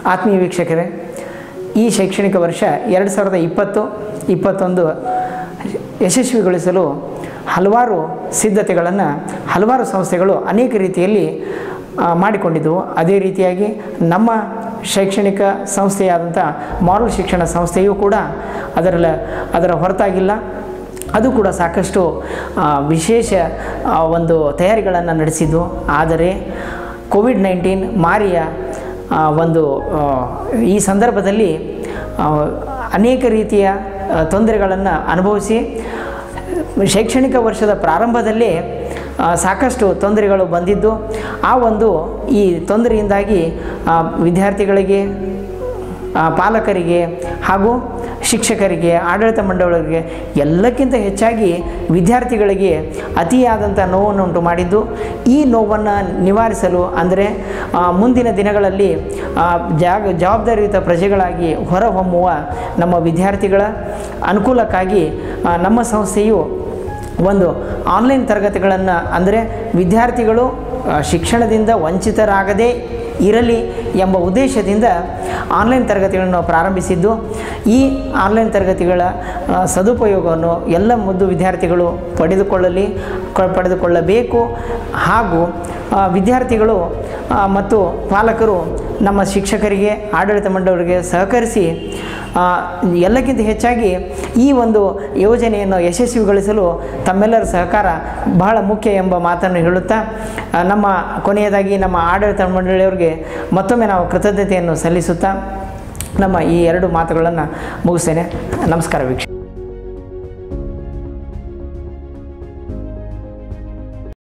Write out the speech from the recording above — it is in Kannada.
ಆತ್ಮೀಯ ವೀಕ್ಷಕರೇ ಈ ಶೈಕ್ಷಣಿಕ ವರ್ಷ ಎರಡು ಸಾವಿರದ ಇಪ್ಪತ್ತು ಇಪ್ಪತ್ತೊಂದು ಯಶಸ್ವಿಗೊಳಿಸಲು ಹಲವಾರು ಸಿದ್ಧತೆಗಳನ್ನು ಹಲವಾರು ಸಂಸ್ಥೆಗಳು ಅನೇಕ ರೀತಿಯಲ್ಲಿ ಆ, ಮಾಡಿಕೊಂಡಿದ್ದವು ಅದೇ ರೀತಿಯಾಗಿ ನಮ್ಮ ಶೈಕ್ಷಣಿಕ ಸಂಸ್ಥೆಯಾದಂಥ ಮಾರಲ್ ಶಿಕ್ಷಣ ಸಂಸ್ಥೆಯೂ ಕೂಡ ಅದರ ಅದರ ಹೊರತಾಗಿಲ್ಲ ಅದು ಕೂಡ ಸಾಕಷ್ಟು ಆ, ವಿಶೇಷ ಆ, ಒಂದು ತಯಾರಿಗಳನ್ನು ನಡೆಸಿದ್ದು ಆದರೆ ಕೋವಿಡ್ ನೈನ್ಟೀನ್ ಮಾರಿಯ ಆ, ಒಂದು ಆ, ಈ ಸಂದರ್ಭದಲ್ಲಿ ಆ, ಅನೇಕ ರೀತಿಯ ತೊಂದರೆಗಳನ್ನು ಅನುಭವಿಸಿ ಶೈಕ್ಷಣಿಕ ವರ್ಷದ ಪ್ರಾರಂಭದಲ್ಲೇ ಆ, ಸಾಕಷ್ಟು ತೊಂದರೆಗಳು ಬಂದಿದ್ದು ಆ ಒಂದು ಈ ತೊಂದರೆಯಿಂದಾಗಿ ಆ, ವಿದ್ಯಾರ್ಥಿಗಳಿಗೆ ಆ, ಪಾಲಕರಿಗೆ ಹಾಗೂ ಶಿಕ್ಷಕರಿಗೆ ಆಡಳಿತ ಮಂಡಳಿಗೆ ಎಲ್ಲಕ್ಕಿಂತ ಹೆಚ್ಚಾಗಿ ವಿದ್ಯಾರ್ಥಿಗಳಿಗೆ ಅತಿಯಾದಂಥ ನೋವನ್ನು ಉಂಟು ಮಾಡಿದ್ದು ಈ ನೋವನ್ನು ನಿವಾರಿಸಲು ಅಂದರೆ ಆ, ಮುಂದಿನ ದಿನಗಳಲ್ಲಿ ಆ, ಜಾಗ ಜವಾಬ್ದಾರಿಯುತ ಪ್ರಜೆಗಳಾಗಿ ಹೊರಹೊಮ್ಮುವ ನಮ್ಮ ವಿದ್ಯಾರ್ಥಿಗಳ ಅನುಕೂಲಕ್ಕಾಗಿ ಆ, ನಮ್ಮ ಸಂಸ್ಥೆಯು ಒಂದು ಆನ್ಲೈನ್ ತರಗತಿಗಳನ್ನು ಅಂದರೆ ವಿದ್ಯಾರ್ಥಿಗಳು ಆ, ಶಿಕ್ಷಣದಿಂದ ವಂಚಿತರಾಗದೇ ಇರಲಿ ಎಂಬ ಉದ್ದೇಶದಿಂದ ಆನ್ಲೈನ್ ತರಗತಿಗಳನ್ನು ನಾವು ಪ್ರಾರಂಭಿಸಿದ್ದು ಈ ಆನ್ಲೈನ್ ತರಗತಿಗಳ ಆ, ಸದುಪಯೋಗವನ್ನು ಎಲ್ಲ ಮುದ್ದು ವಿದ್ಯಾರ್ಥಿಗಳು ಪಡೆದುಕೊಳ್ಳಲಿ ಕ- ಪಡೆದುಕೊಳ್ಳಬೇಕು ಹಾಗೂ ಆ, ವಿದ್ಯಾರ್ಥಿಗಳು ಆ, ಮತ್ತು ಪಾಲಕರು ನಮ್ಮ ಶಿಕ್ಷಕರಿಗೆ ಆಡಳಿತ ಮಂಡಳಿಗೆ ಸಹಕರಿಸಿ ಆ, ಎಲ್ಲಕ್ಕಿಂತ ಹೆಚ್ಚಾಗಿ ಈ ಒಂದು ಯೋಜನೆಯನ್ನು ಯಶಸ್ವಿಗೊಳಿಸಲು ತಮ್ಮೆಲ್ಲರ ಸಹಕಾರ ಬಹಳ ಮುಖ್ಯ ಎಂಬ ಮಾತನ್ನು ಹೇಳುತ್ತಾ ಆ, ನಮ್ಮ ಕೊನೆಯದಾಗಿ ನಮ್ಮ ಆಡಳಿತ ಮಂಡಳಿಯವರಿಗೆ ಮತ್ತೊಮ್ಮೆ ನಾವು ಕೃತಜ್ಞತೆಯನ್ನು ಸಲ್ಲಿಸುತ್ತಾ ನಮ್ಮ ಈ ಎರಡು ಮಾತುಗಳನ್ನು ಮುಗಿಸ್ತೇನೆ ನಮಸ್ಕಾರ ವೀಕ್ಷ